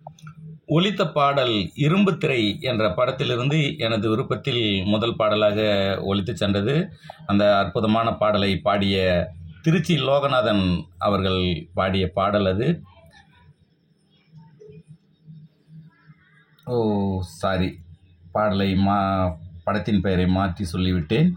ஒலித்த பாடல் இரும்பு திரை என்ற படத்திலிருந்து எனது விருப்பத்தில் முதல் பாடலாக ஒலித்து சென்றது அந்த அற்புதமான பாடலை பாடிய திருச்சி லோகநாதன் அவர்கள் பாடிய பாடல் அது ஓ சாரி பாடலை மா படத்தின் பெயரை மாற்றி சொல்லிவிட்டேன்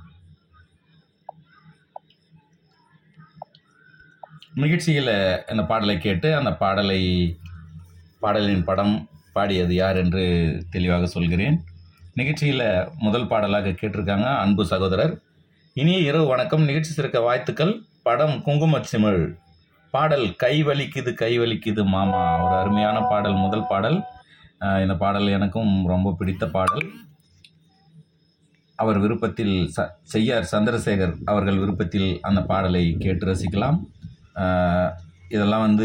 நிகழ்ச்சியில் இந்த பாடலை கேட்டு அந்த பாடலை பாடலின் படம் பாடியது யார் என்று தெளிவாக சொல்கிறேன் நிகழ்ச்சியில் முதல் பாடலாக கேட்டிருக்காங்க அன்பு சகோதரர் இனிய இரவு வணக்கம் நிகழ்ச்சி சிறக்க வாழ்த்துக்கள் படம் குங்குமச்சிமிழ் பாடல் கை வலிக்குது கை வலிக்குது மாமா ஒரு அருமையான பாடல் முதல் பாடல் அஹ் இந்த பாடல் எனக்கும் ரொம்ப பிடித்த பாடல் அவர் விருப்பத்தில் ச செய்யார் சந்திரசேகர் அவர்கள் விருப்பத்தில் அந்த பாடலை கேட்டு ரசிக்கலாம் அஹ் இதெல்லாம் வந்து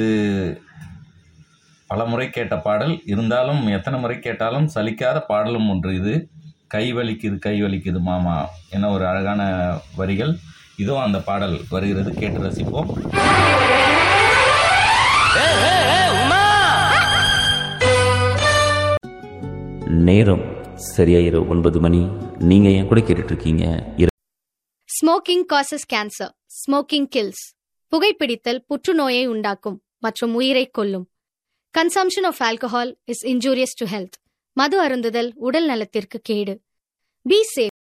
பல முறை கேட்ட பாடல் இருந்தாலும் எத்தனை முறை கேட்டாலும் சலிக்காத பாடலும் ஒன்று இது கை வலிக்குது கை வலிக்குது மாமா என ஒரு அழகான வரிகள் இதோ அந்த பாடல் வருகிறது கேட்டு ரசிப்போம் நேரம் சரியா இரவு ஒன்பது மணி நீங்க என் கூட கேட்டுட்டு இருக்கீங்க இரவு smoking causes cancer smoking kills புகைப்பிடித்தல் புற்றுநோயை உண்டாக்கும் மற்றும் உயிரை கொல்லும் consumption of alcohol is injurious to health மது அருந்துதல் உடல் நலத்திற்கு கேடு பி சேஃப்